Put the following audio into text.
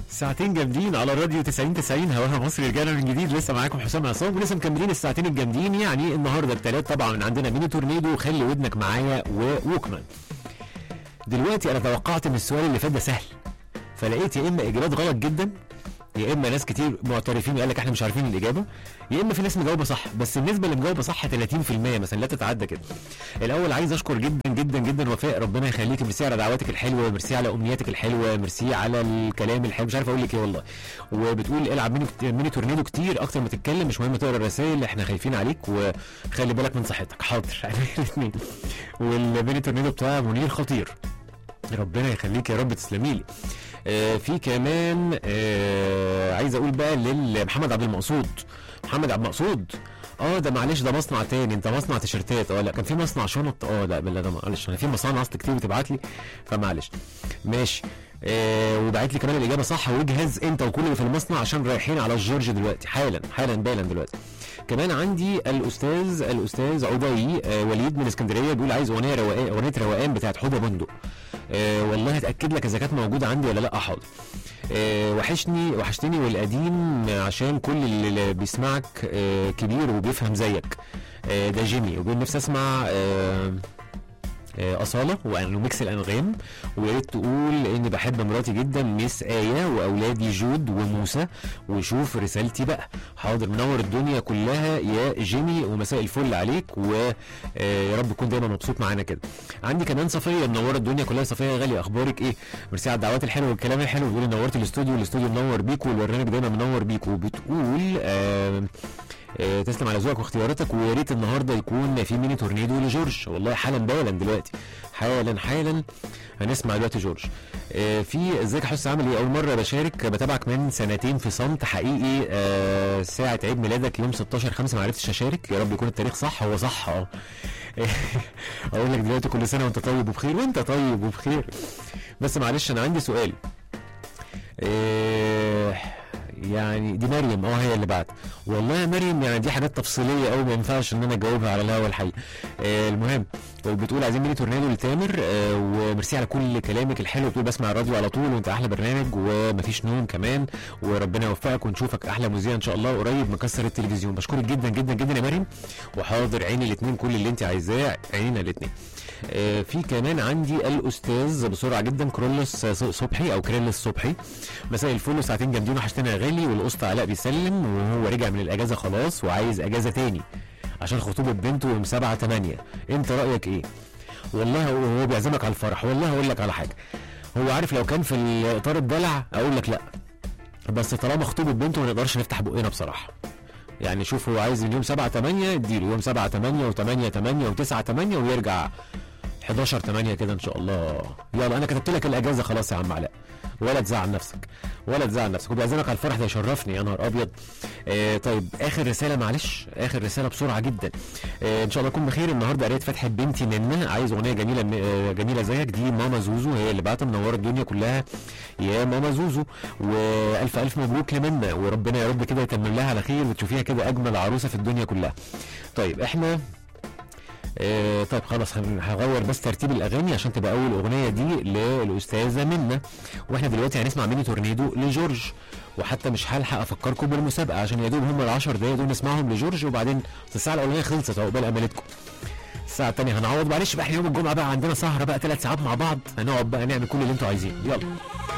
ساعتين جامدين على راديو 90 90 هواها مصر رجعنا من جديد لسه معاكم حسام عصام ولسه مكملين الساعتين الجامدين يعني النهارده الثلاث طبعا عندنا ميني تورنيدو خلي ودنك معايا ووكمان دلوقتي انا توقعت ان السؤال اللي فات ده سهل فلقيت يا اما اجابات غلط جدا يا اما ناس كتير معترفين قال لك احنا مش عارفين الاجابه يا اما في ناس مجاوبه صح بس النسبه اللي مجاوبه صح 30% مثلا لا تتعدى كده الاول عايز اشكر جدا جدا جدا وفاء ربنا يخليك ميرسي على دعواتك الحلوه ميرسي على امنياتك الحلوه ميرسي على الكلام الحلو مش عارف اقول لك ايه والله وبتقول العب ميني ميني تورنيدو كتير اكتر ما تتكلم مش مهم تقرا الرسائل احنا خايفين عليك وخلي بالك من صحتك حاضر الاثنين والميني تورنيدو بتاع منير خطير ربنا يخليك يا رب تسلمي لي آه في كمان آه عايز اقول بقى لمحمد عبد المقصود محمد عبد المقصود اه ده معلش ده مصنع تاني انت مصنع تيشرتات اه لا كان في مصنع شنط اه لا بالله ده معلش انا في مصانع اصل كتير بتبعت لي فمعلش ماشي آه وبعت لي كمان الاجابه صح واجهز انت وكل اللي في المصنع عشان رايحين على الجورج دلوقتي حالا حالا بالا دلوقتي كمان عندي الاستاذ الاستاذ عضوي آه وليد من اسكندريه بيقول عايز اغنيه روقان اغنيه روقان بتاعت حوضه بندق آه والله اتاكد لك اذا كانت موجوده عندي ولا لا حاضر آه وحشني وحشتني والقديم عشان كل اللي بيسمعك آه كبير وبيفهم زيك آه ده جيمي وبيقول نفسي اسمع آه آه، أصالة وميكس الأنغام ويا ريت تقول إني بحب مراتي جدا ميس آية وأولادي جود وموسى وشوف رسالتي بقى حاضر منور الدنيا كلها يا جيمي ومساء الفل عليك ويا رب تكون دايما مبسوط معانا كده عندي كمان صفية منورة الدنيا كلها صفية غالية أخبارك إيه ميرسي على الدعوات الحلوة والكلام الحلو بتقولي نورت الاستوديو الاستوديو منور بيكو والبرنامج دايما منور بيكو وبتقول آه آه، تسلم على ذوقك واختياراتك ويا ريت النهارده يكون في ميني تورنيدو لجورج والله حالا بالا دلوقتي حالا حالا هنسمع دلوقتي جورج آه، في ازيك يا حسن عامل ايه اول مره بشارك بتابعك من سنتين في صمت حقيقي آه، ساعه عيد ميلادك يوم 16 5 ما عرفتش اشارك يا رب يكون التاريخ صح هو صح اه اقول لك دلوقتي كل سنه وانت طيب وبخير وانت طيب وبخير بس معلش انا عندي سؤال آه، يعني دي مريم اه هي اللي بعت والله يا مريم يعني دي حاجات تفصيليه قوي ما ينفعش ان انا اجاوبها على الهوا الحقيقه آه المهم بتقول عايزين ميني تورنيدو لتامر آه وميرسي على كل كلامك الحلو بتقول بسمع الراديو على طول وانت احلى برنامج ومفيش نوم كمان وربنا يوفقك ونشوفك احلى مذيع ان شاء الله قريب مكسر التلفزيون بشكرك جدا جدا جدا يا مريم وحاضر عيني الاثنين كل اللي انت عايزاه عينينا الاثنين آه في كمان عندي الاستاذ بسرعه جدا كرولوس صبحي او كريلس صبحي مساء الفل وساعتين جامدين وحشتنا يا غالي والاسطى علاء بيسلم وهو رجع من الاجازه خلاص وعايز اجازه تاني عشان خطوبه بنته يوم 7 8 انت رايك ايه والله هو هو بيعزمك على الفرح والله هقول لك على حاجه هو عارف لو كان في اطار الدلع اقول لك لا بس طالما خطوبه بنته ما نقدرش نفتح بقنا بصراحه يعني شوف هو عايز من يوم 7 8 اديله يوم 7 8 و8 8 و9 8 ويرجع 11 8 كده ان شاء الله يلا انا كتبت لك الاجازه خلاص يا عم علاء ولا تزعل نفسك ولا تزعل نفسك وبيعزمك على الفرح ده يشرفني يا نهار ابيض آه طيب اخر رساله معلش اخر رساله بسرعه جدا آه ان شاء الله اكون بخير النهارده قريت فتحه بنتي منى عايز اغنيه جميله آه جميله زيك دي ماما زوزو هي اللي بعت منوره الدنيا كلها يا ماما زوزو والف الف مبروك لمنى وربنا يا رب كده يتمم لها على خير وتشوفيها كده اجمل عروسه في الدنيا كلها طيب احنا آه طيب خلاص هن- هغير بس ترتيب الاغاني عشان تبقى اول اغنيه دي للاستاذه منى واحنا دلوقتي هنسمع ميني تورنيدو لجورج وحتى مش هلحق افكركم بالمسابقه عشان يا دوب هم ال 10 دقايق دول نسمعهم لجورج وبعدين الساعه الاولانيه خلصت عقبال امالتكم الساعه الثانيه هنعوض معلش بقى احنا يوم الجمعه بقى عندنا سهره بقى ثلاث ساعات مع بعض هنقعد بقى نعمل كل اللي انتوا عايزينه يلا